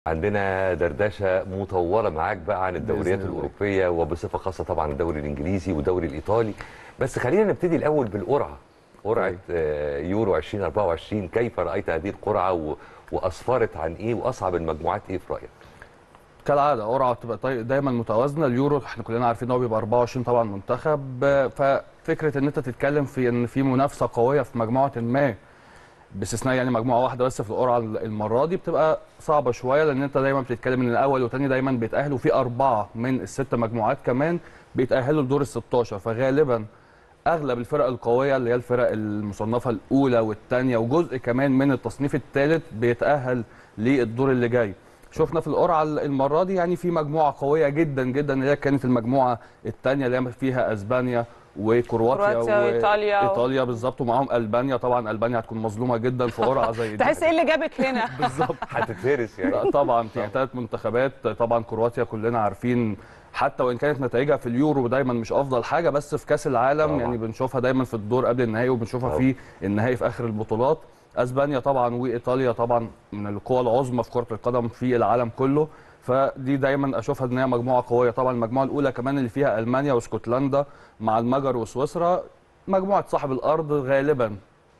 عندنا دردشه مطوله معاك بقى عن الدوريات بإذن الله. الاوروبيه وبصفه خاصه طبعا الدوري الانجليزي والدوري الايطالي بس خلينا نبتدي الاول بالقرعه قرعه طيب. آه، يورو 2024 كيف رايت هذه القرعه و... واسفرت عن ايه واصعب المجموعات ايه في رايك كالعاده قرعه بتبقى طي- دايما متوازنه اليورو احنا كلنا عارفين ان هو بيبقى 24 طبعا منتخب آه، ففكره ان انت تتكلم في ان في منافسه قويه في مجموعه ما باستثناء يعني مجموعه واحده بس في القرعه المره دي بتبقى صعبه شويه لان انت دايما بتتكلم ان الاول والثاني دايما بيتاهلوا في اربعه من الست مجموعات كمان بيتاهلوا لدور ال 16 فغالبا اغلب الفرق القويه اللي هي الفرق المصنفه الاولى والثانيه وجزء كمان من التصنيف الثالث بيتاهل للدور اللي جاي شفنا في القرعه المره دي يعني في مجموعه قويه جدا جدا اللي هي كانت المجموعه الثانيه اللي هي فيها اسبانيا وكرواتيا كرواتيا وإيطاليا و- ايطاليا بالظبط ومعاهم البانيا طبعا البانيا هتكون مظلومه جدا في قرعه زي دي تحس ايه اللي جابك هنا بالظبط هتتهرس يعني لا طبعا يعني ثلاث منتخبات طبعا كرواتيا كلنا عارفين حتى وان كانت نتائجها في اليورو دايما مش افضل حاجه بس في كاس العالم طبعاً. يعني بنشوفها دايما في الدور قبل النهائي وبنشوفها طبعاً. في النهائي في اخر البطولات اسبانيا طبعا وايطاليا طبعا من القوى العظمى في كره القدم في العالم كله فدي دايما اشوفها ان هي مجموعه قويه طبعا المجموعه الاولى كمان اللي فيها المانيا واسكتلندا مع المجر وسويسرا مجموعه صاحب الارض غالبا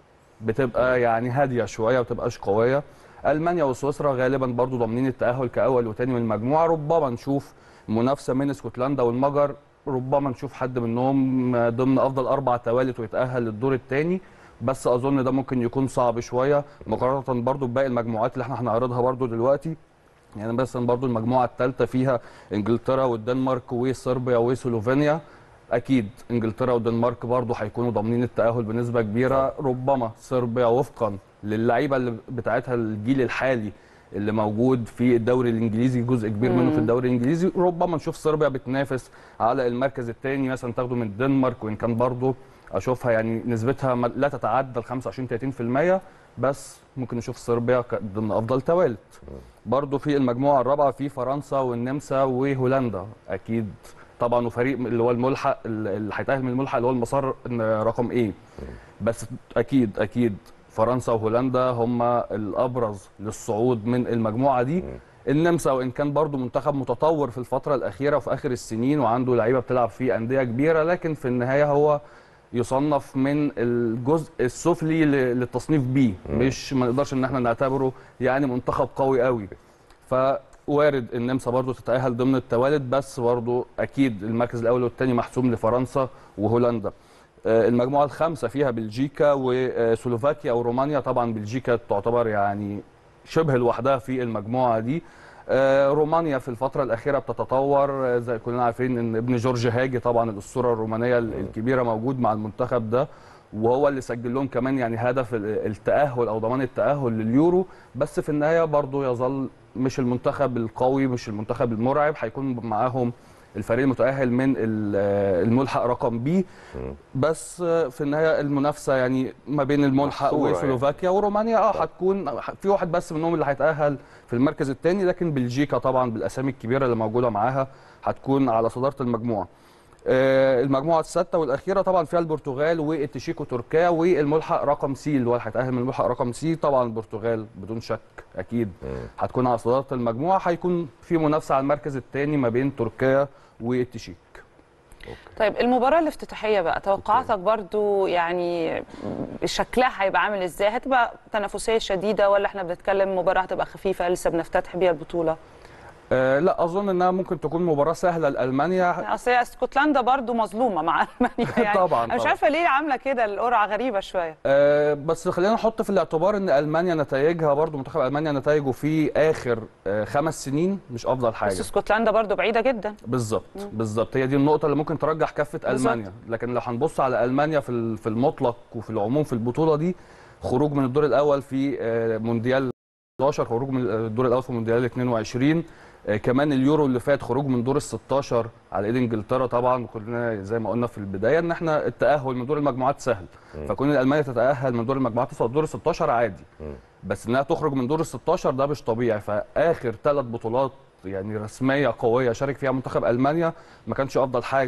بتبقى يعني هاديه شويه ما بتبقاش قويه المانيا وسويسرا غالبا برضو ضامنين التاهل كاول وثاني من المجموعه ربما نشوف منافسه من اسكتلندا والمجر ربما نشوف حد منهم ضمن افضل اربع توالت ويتاهل للدور الثاني بس اظن ده ممكن يكون صعب شويه مقارنه برضو بباقي المجموعات اللي احنا هنعرضها برضو دلوقتي يعني مثلا برضو المجموعه الثالثه فيها انجلترا والدنمارك وصربيا وسلوفينيا اكيد انجلترا والدنمارك برضو هيكونوا ضامنين التاهل بنسبه كبيره ربما صربيا وفقا للعيبه اللي بتاعتها الجيل الحالي اللي موجود في الدوري الانجليزي جزء كبير منه في الدوري الانجليزي ربما نشوف صربيا بتنافس على المركز الثاني مثلا تاخده من الدنمارك وان كان برضو اشوفها يعني نسبتها ما- لا تتعدى ال 25 30% بس ممكن نشوف صربيا ك- ضمن افضل توالت برضو في المجموعه الرابعه في فرنسا والنمسا وهولندا اكيد طبعا وفريق اللي هو الملحق اللي هيتاهل من الملحق اللي هو المسار رقم ايه بس اكيد اكيد فرنسا وهولندا هم الابرز للصعود من المجموعه دي النمسا وان كان برضو منتخب متطور في الفتره الاخيره وفي اخر السنين وعنده لعيبه بتلعب في انديه كبيره لكن في النهايه هو يصنف من الجزء السفلي ل- للتصنيف بي مش ما نقدرش ان احنا نعتبره يعني منتخب قوي قوي فوارد النمسا برضو تتأهل ضمن التوالد بس برضو أكيد المركز الأول والثاني محسوم لفرنسا وهولندا آه، المجموعة الخامسة فيها بلجيكا وسلوفاكيا ورومانيا طبعا بلجيكا تعتبر يعني شبه لوحدها في المجموعة دي آه، رومانيا في الفترة الأخيرة بتتطور آه، زي كلنا عارفين إن ابن جورج هاجي طبعا الأسطورة الرومانية الكبيرة موجود مع المنتخب ده وهو اللي سجل لهم كمان يعني هدف ال- التأهل أو ضمان التأهل لليورو بس في النهاية برضه يظل مش المنتخب القوي مش المنتخب المرعب هيكون معاهم الفريق المتأهل من ال- آه، الملحق رقم بي بس آه، في النهاية المنافسة يعني ما بين الملحق محصورة يعني. وسلوفاكيا ورومانيا اه هتكون في واحد بس منهم اللي هيتأهل في المركز الثاني لكن بلجيكا طبعا بالأسامي الكبيرة اللي موجودة معاها هتكون على صدارة المجموعة آه، المجموعه السادسه والاخيره طبعا فيها البرتغال والتشيك وتركيا والملحق رقم سي اللي هو اللي هيتاهل من الملحق رقم سي طبعا البرتغال بدون شك اكيد هتكون على صداره المجموعه هيكون في منافسه على المركز الثاني ما بين تركيا والتشيك طيب المباراة الافتتاحية بقى توقعاتك برضو يعني شكلها هيبقى عامل ازاي هتبقى تنافسية شديدة ولا احنا بنتكلم مباراة هتبقى خفيفة لسه بنفتتح بيها البطولة آه لا اظن انها ممكن تكون مباراه سهله لالمانيا اصل هي اسكتلندا برضو مظلومة مع المانيا يعني طبعاً، انا مش طبعاً. عارفة ليه عاملة كده القرعة غريبة شوية آه بس خلينا نحط في الاعتبار ان المانيا نتائجها برضو منتخب المانيا نتائجه في اخر آه خمس سنين مش افضل حاجه بس اسكتلندا برضو بعيدة جدا بالظبط بالظبط هي دي النقطه اللي ممكن ترجح كفه بالظبط. المانيا لكن لو هنبص على المانيا في ال- في المطلق وفي العموم في البطوله دي خروج من الدور الاول في آه، مونديال 11 خروج من الدور الاول في مونديال 22 آه، كمان اليورو اللي فات خروج من دور ال 16 على ايد انجلترا طبعا كلنا زي ما قلنا في البدايه ان احنا التاهل من دور المجموعات سهل فكون المانيا تتاهل من دور المجموعات توصل دور ال 16 عادي بس انها تخرج من دور ال 16 ده مش طبيعي فاخر ثلاث بطولات يعني رسميه قويه شارك فيها منتخب المانيا ما كانش افضل حاجه